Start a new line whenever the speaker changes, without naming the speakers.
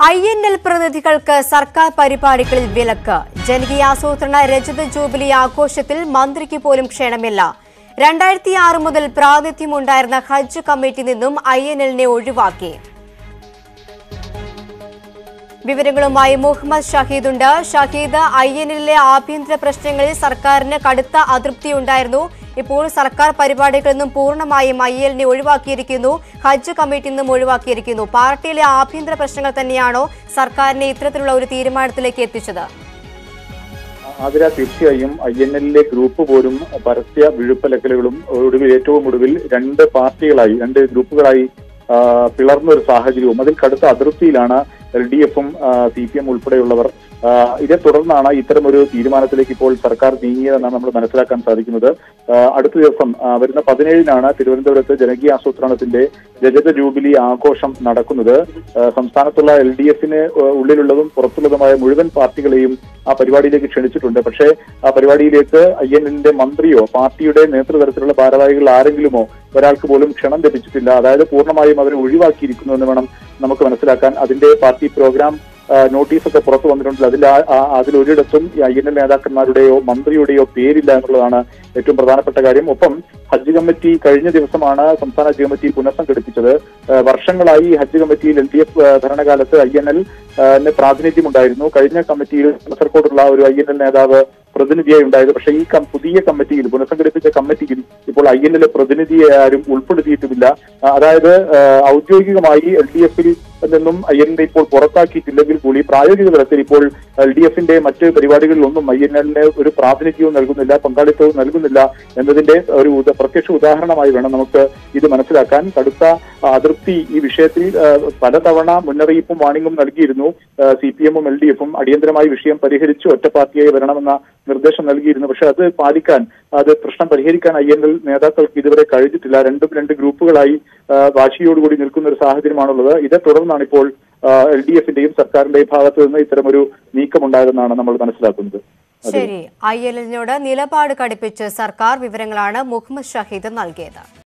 I N L പ്രതിനിധികൾക്ക് സർക്കാർ പരിപാടികളിൽ വിലക്ക് ജനകീയാസൂത്രണ രജത ജൂബിലി ആഘോഷത്തിൽ മന്ത്രിക്ക് പോലും ക്ഷണമില്ല രണ്ടായിരത്തി ആറ് മുതൽ പ്രാതിനിധ്യമുണ്ടായിരുന്ന ഹജ്ജ് കമ്മിറ്റി നിന്നും ഐ എൻ എല്ലിനെ ഒഴിവാക്കി വിവരങ്ങളുമായി മുഹമ്മദ് ഷഹീദുണ്ട് ഷഹീദ് ഐ എൻ എല്ലിലെ ആഭ്യന്തര പ്രശ്നങ്ങളിൽ സർക്കാരിന് കടുത്ത അതൃപ്തിയുണ്ടായിരുന്നു ഇപ്പോൾ സർക്കാർ പരിപാടികളിൽ നിന്നും പൂർണ്ണമായും ഐ എല്ലിനെ ഒഴിവാക്കിയിരിക്കുന്നു ഹജ്ജ് കമ്മിറ്റിയിൽ നിന്നും ഒഴിവാക്കിയിരിക്കുന്നു പാർട്ടിയിലെ ആഭ്യന്തര പ്രശ്നങ്ങൾ തന്നെയാണോ സർക്കാരിനെ ഇത്തരത്തിലുള്ള ഒരു തീരുമാനത്തിലേക്ക് എത്തിച്ചത്
ആതിര തീർച്ചയായും ഐ എൻ എല്ലിലെ ഗ്രൂപ്പ് പോലും പരസ്യ വിഴുപ്പലക്കലുകളും ഒടുവിൽ ഏറ്റവും ഒടുവിൽ രണ്ട് പാർട്ടികളായി രണ്ട് ഗ്രൂപ്പുകളായി ആ, പിളർന്ന ഒരു സാഹചര്യവും അതിൽ കടുത്ത അതൃപ്തിയിലാണ് എൽ ഡി എഫും സി പി എം ഉൾപ്പെടെയുള്ളവർ ആ, ഇതേ തുടർന്നാണ് ഇത്തരമൊരു തീരുമാനത്തിലേക്ക് ഇപ്പോൾ സർക്കാർ നീങ്ങിയതെന്നാണ് നമ്മൾ മനസ്സിലാക്കാൻ സാധിക്കുന്നത് ആ, അടുത്ത ദിവസം ആ, വരുന്ന പതിനേഴിനാണ് തിരുവനന്തപുരത്ത് ജനകീയ ആസൂത്രണത്തിന്റെ രജത ജൂബിലി ആഘോഷം നടക്കുന്നത് ആ, സംസ്ഥാനത്തുള്ള എൽ ഡി എഫിന് ഉള്ളിലുള്ളതും പുറത്തുള്ളതുമായ മുഴുവൻ പാർട്ടികളെയും ആ പരിപാടിയിലേക്ക് ക്ഷണിച്ചിട്ടുണ്ട് പക്ഷേ ആ പരിപാടിയിലേക്ക് ഐ എൻ എല്ലിന്റെ മന്ത്രിയോ പാർട്ടിയുടെ നേതൃതലത്തിലുള്ള ഭാരവാഹികൾ ആരെങ്കിലുമോ ഒരാൾക്ക് പോലും ക്ഷണം ലഭിച്ചിട്ടില്ല അതായത് പൂർണ്ണമായും അവരെ ഒഴിവാക്കിയിരിക്കുന്നു എന്ന് വേണം നമുക്ക് മനസ്സിലാക്കാൻ അതിന്റെ പാർട്ടി പ്രോഗ്രാം ആ, നോട്ടീസൊക്കെ പുറത്തു വന്നിട്ടുണ്ട് അതിൽ ആ- ആ- അതിലൊരിടത്തും ഈ ഐ എൻ എൽ നേതാക്കന്മാരുടെയോ മന്ത്രിയുടെയോ പേരില്ല എന്നുള്ളതാണ് ഏറ്റവും പ്രധാനപ്പെട്ട കാര്യം ഒപ്പം ഹജ്ജ് കമ്മിറ്റി കഴിഞ്ഞ ദിവസമാണ് സംസ്ഥാന ഹജ്ജ് കമ്മിറ്റി പുനഃസംഘടിപ്പിച്ചത് ആ, വർഷങ്ങളായി ഹജ്ജ് കമ്മിറ്റിയിൽ എൽ ഡി എഫ് ഭരണകാലത്ത് ഐ എൻ എൽ പ്രാതിനിധ്യമുണ്ടായിരുന്നു കഴിഞ്ഞ കമ്മിറ്റിയിൽ കാസർകോടുള്ള ഒരു ഐ എൻ എൽ നേതാവ് പ്രതിനിധിയായി ഉണ്ടായത് പക്ഷേ ഈ കം- പുതിയ കമ്മിറ്റിയിൽ പുനഃസംഘടിപ്പിച്ച കമ്മിറ്റിയിൽ ഇപ്പോൾ ഐ എൻ എൽ പ്രതിനിധിയെ ആരും ഉൾപ്പെടുത്തിയിട്ടുമില്ല ആ, അതായത് ആ, ഔദ്യോഗികമായി എൽ ഡി എഫിൽ നിന്നും ഐ എൻ എല്ലിനെ ഇപ്പോൾ പുറത്താക്കിയിട്ടില്ലെങ്കിൽ കൂടി പ്രായോഗിക തലത്തിൽ ഇപ്പോൾ എൽ ഡി എഫിന്റെ മറ്റ് പരിപാടികളിലൊന്നും ഐ എൻ എല്ലിന് ഒരു പ്രാതിനിധ്യവും നൽകുന്നില്ല പങ്കാളിത്തവും നൽകുന്നില്ല എന്നതിന്റെ ഒരു ഉദ- പ്രത്യക്ഷ ഉദാഹരണമായി വേണം നമുക്ക് ഇത് മനസ്സിലാക്കാൻ കടുത്ത ആ, അതൃപ്തി ഈ വിഷയത്തിൽ ആ, പലതവണ മുന്നറിയിപ്പും വാണിംഗും നൽകിയിരുന്നു സി പി എമ്മും എൽ ഡി എഫും അടിയന്തരമായി വിഷയം പരിഹരിച്ച് ഒറ്റ പാർട്ടിയായി വരണമെന്ന നിർദ്ദേശം നൽകിയിരുന്നു പക്ഷെ അത് പാലിക്കാൻ അത് പ്രശ്നം പരിഹരിക്കാൻ ഐ എൻ എൽ നേതാക്കൾക്ക് ഇതുവരെ കഴിഞ്ഞിട്ടില്ല രണ്ടും രണ്ട് ഗ്രൂപ്പുകളായി ആ, വാശിയോടുകൂടി നിൽക്കുന്ന ഒരു സാഹചര്യമാണുള്ളത് ഇതേ തുടർന്നാണ് ഇപ്പോൾ എൽ ഡി എഫിന്റെയും സർക്കാരിന്റെയും ഭാഗത്തു നിന്ന് ഇത്തരമൊരു നീക്കമുണ്ടായതെന്നാണ് നമ്മൾ മനസ്സിലാക്കുന്നത് അതെ.
ശരി ഐ എൽ എല്ലിനോട് നിലപാട് കടുപ്പിച്ച് സർക്കാർ വിവരങ്ങളാണ് മുഹമ്മദ് ഷഹീദ് നൽകിയത്